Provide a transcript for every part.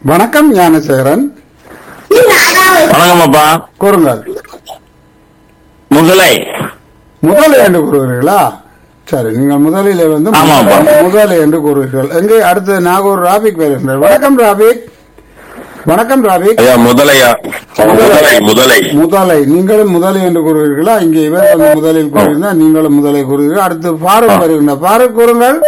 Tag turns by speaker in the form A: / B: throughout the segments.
A: வணக்கம் ஞானசேகரன்
B: வணக்கம் அப்பா
A: கூறுங்கள்
B: முதலை
A: முதலை என்று கூறுவீர்களா சரி நீங்கள் முதலிலே வந்து
B: ஆமாப்பா.
A: முதலை என்று கூறுவீர்கள் எங்கே அடுத்து நாகூர் ராபிக் வருகின்றார் வணக்கம் ராபிக் வணக்கம் ராபிக்
B: ஐயா முதலையா முதலை முதலை
A: முதலை நீங்களும் முதலை என்று கூறுவீர்களா இங்கே இவர் வந்து முதலில் கூறுகிறார் நீங்களும் முதலை கூறுவீர்கள் அடுத்து பாரூக் வருகின்றார் பாரூக் கூறுங்கள்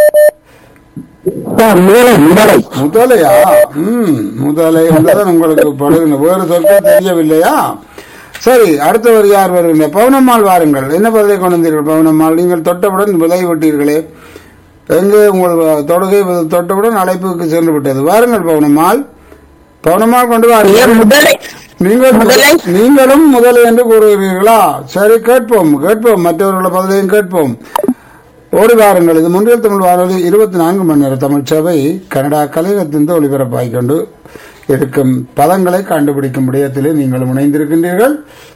B: முதலை முதலை
A: முதலையா ம் முதலை என்றுதான் உங்களுக்கு படுகின்ற வேறு சொற்கள் தெரியவில்லையா சரி அடுத்தவர் யார் வருகின்ற பவுனம்மாள் வாருங்கள் என்ன பதிலை கொண்டு வந்தீர்கள் பவுனம்மாள் நீங்கள் தொட்டவுடன் விலை விட்டீர்களே எங்கே உங்கள் தொடுகை தொட்டவுடன் அழைப்புக்கு சென்று விட்டது வாருங்கள் பவுனம்மாள் பவுனம்மாள் கொண்டு வாருங்கள்
C: முதலை
A: நீங்கள்
C: முதலை.
A: நீங்களும் முதலை என்று கூறுகிறீர்களா சரி கேட்போம் கேட்போம் மற்றவர்கள பதிலையும் கேட்போம் ஓடி வாருங்கள் இது முன்றில் தமிழ் வானொலி இருபத்தி நான்கு மணி நேர தமிழ் சேவை கனடா கலையகத்திலிருந்து ஒளிபரப்பாகிக் கொண்டு இருக்கும் பதங்களை கண்டுபிடிக்கும் விடயத்திலே நீங்கள் இணைந்திருக்கின்றீர்கள்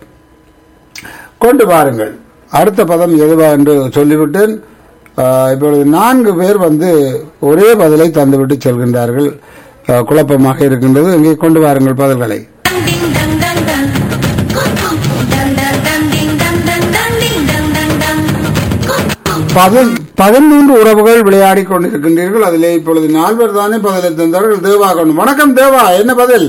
A: கொண்டு வாருங்கள் அடுத்த பதம் எதுவா என்று சொல்லிவிட்டேன் ஆஹ், இப்பொழுது நான்கு பேர் வந்து ஒரே பதிலை தந்துவிட்டு செல்கின்றார்கள் ஆஹ், குழப்பமாக இருக்கின்றது இங்கே கொண்டு வாருங்கள் பதில்களை
D: ding dang dang dang. Dang dang dang ding dang dang dang ding dang dang dang.
A: பதி- பதிமூன்று உறவுகள் விளையாடிக் கொண்டிருக்கின்றீர்கள் அதிலே இப்பொழுது நால்வர் தானே பதிலை தந்தார்கள் தேவா கொண்டு வணக்கம் தேவா என்ன பதில்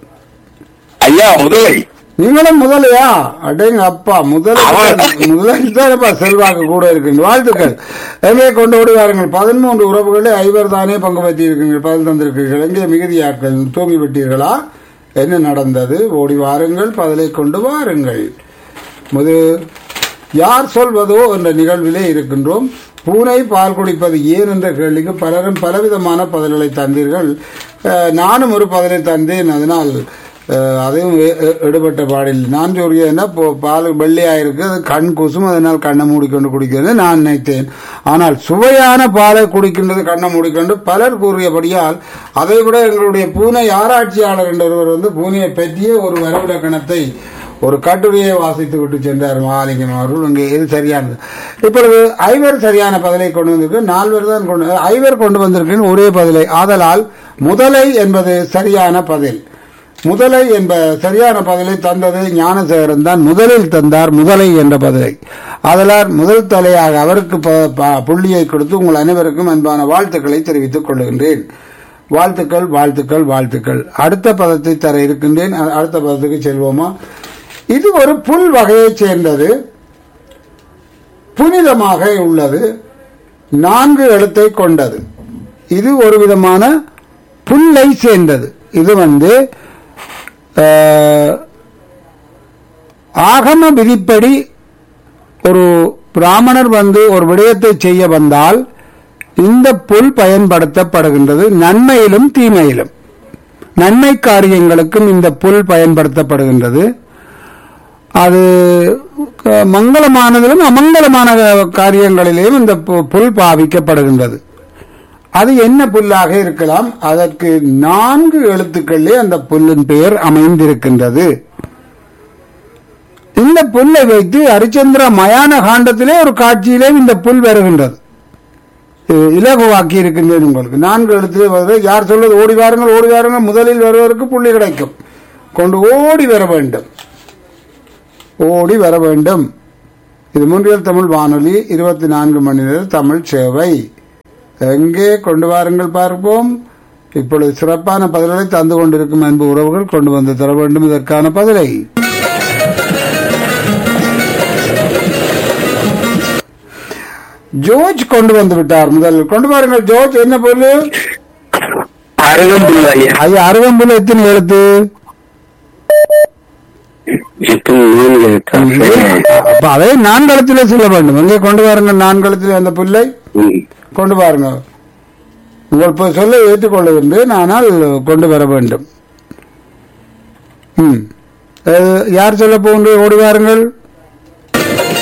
B: ஐயா முதலை
A: நீங்களும் முதலையா அடேங்க அப்பா முதல் முதலில் தானப்பா செல்வாக்கு கூட இருக்கின்ற வாழ்த்துக்கள் எங்கே கொண்டு ஓடி வாருங்கள் பதிமூன்று உறவுகளே ஐவர் தானே பங்கு பெற்றிருக்கிறீர்கள் பதில் தந்திருக்கிறீர்கள் எங்கே மிகுதியாட்கள் தூங்கி விட்டீர்களா என்ன நடந்தது ஓடி வாருங்கள் பதிலை கொண்டு வாருங்கள் முது யார் சொல்வதோ என்ற நிகழ்விலே இருக்கின்றோம் பூனை பால் குடிப்பது ஏன் என்ற கேள்விக்கு பலரும் பலவிதமான பதில்களை தந்தீர்கள் அஹ், நானும் ஒரு பதிலை தந்தேன் அதனால் அஹ், அதையும் எ- எ- எடுபட்ட பாடில் நான் சொல்கிறேன்னா இப்போ பால் வெள்ளையா இருக்கு அது கண் கூசும் அதனால் கண்ணை மூடிக்கொண்டு குடிக்கிறது நான் நினைத்தேன் ஆனால் சுவையான பாலை குடிக்கின்றது கண்ணை மூடிக்கொண்டு பலர் கூறியபடியால் அதை விட எங்களுடைய பூனை ஆராய்ச்சியாளர் என்றவர் வந்து பூனையை பற்றிய ஒரு வரவிலக்கணத்தை ஒரு கட்டுரையை வாசித்து விட்டு சென்றார் மகாலிங்கம் அவர்கள் இங்கே எது சரியானது இப்பொழுது ஐவர் சரியான பதிலை கொண்டு வந்திருக்கு நால்வர் தான் கொண்டு ஐவர் கொண்டு வந்திருக்கின்ற ஒரே பதிலை ஆதலால் முதலை என்பது சரியான பதில் முதலை என்ப சரியான பதிலை தந்தது ஞானசேகரன் தான் முதலில் தந்தார் முதலை என்ற பதிலை ஆதலால் முதல் தலையாக அவருக்கு ப- ப- புள்ளியை கொடுத்து உங்கள் அனைவருக்கும் அன்பான வாழ்த்துக்களை தெரிவித்துக் கொள்கின்றேன் வாழ்த்துக்கள் வாழ்த்துக்கள் வாழ்த்துக்கள் அடுத்த பதத்தை தர இருக்கின்றேன் அ- அடுத்த பதத்துக்கு செல்வோமா இது ஒரு புல் வகையைச் சேர்ந்தது புனிதமாக உள்ளது நான்கு எழுத்தை கொண்டது இது ஒரு விதமான புல்லை சேர்ந்தது இது வந்து அஹ், ஆகம விதிப்படி ஒரு பிராமணர் வந்து ஒரு விடயத்தை செய்ய வந்தால் இந்த புல் பயன்படுத்தப்படுகின்றது நன்மையிலும் தீமையிலும் நன்மை காரியங்களுக்கும் இந்த புல் பயன்படுத்தப்படுகின்றது அது அஹ், மங்களமானதிலும் அமங்கலமான காரியங்களிலேயும் இந்த பு- புல் பாவிக்கப்படுகின்றது அது என்ன புல்லாக இருக்கலாம் அதற்கு நான்கு எழுத்துக்களிலே அந்த புல்லின் பெயர் அமைந்திருக்கின்றது இந்த புல்லை வைத்து ஹரிச்சந்திர மயான காண்டத்திலே ஒரு காட்சியிலே இந்த புல் வருகின்றது இது இலகுவாக்கி இருக்கின்றேன் உங்களுக்கு நான்கு எழுத்திலே வருது யார் சொல்வது ஓடி வாருங்கள் ஓடி வாருங்கள் முதலில் வருவதற்கு புள்ளி கிடைக்கும் கொண்டு ஓடி வர வேண்டும் ஓடி வர வேண்டும் இது மூன்றியல் தமிழ் வானொலி இருபத்தி நான்கு மணி நேர தமிழ் சேவை எங்கே கொண்டு வாருங்கள் பார்ப்போம் இப்பொழுது சிறப்பான பதில்களை தந்து கொண்டிருக்கும் அன்பு உறவுகள் கொண்டு வந்து தர வேண்டும் இதற்கான பதிலை ஜோர்ஜ் கொண்டு வந்து விட்டார் முதல் கொண்டு வாருங்கள் ஜோர்ஜ் என்ன பொருள்
B: அருகம்புல் ஐயா
A: ஐயா அருகம்புல் எத்தனை எழுத்து
B: எட்டு மூணு எழுத்தா?
A: அப்ப அதை நான்கலத்திலே சொல்ல வேண்டும் எங்கே கொண்டு வாருங்கள் நான்கலத்திலே அந்த புல்லை
B: ம்.
A: கொண்டு வாருங்க உங்கள் இப்ப சொல்ல ஏற்றுக்கொள்ளுகின்றேன் ஆனால் கொண்டு வர வேண்டும் ம் அஹ், யார் சொல்ல போகின்ற ஓடி வாருங்கள்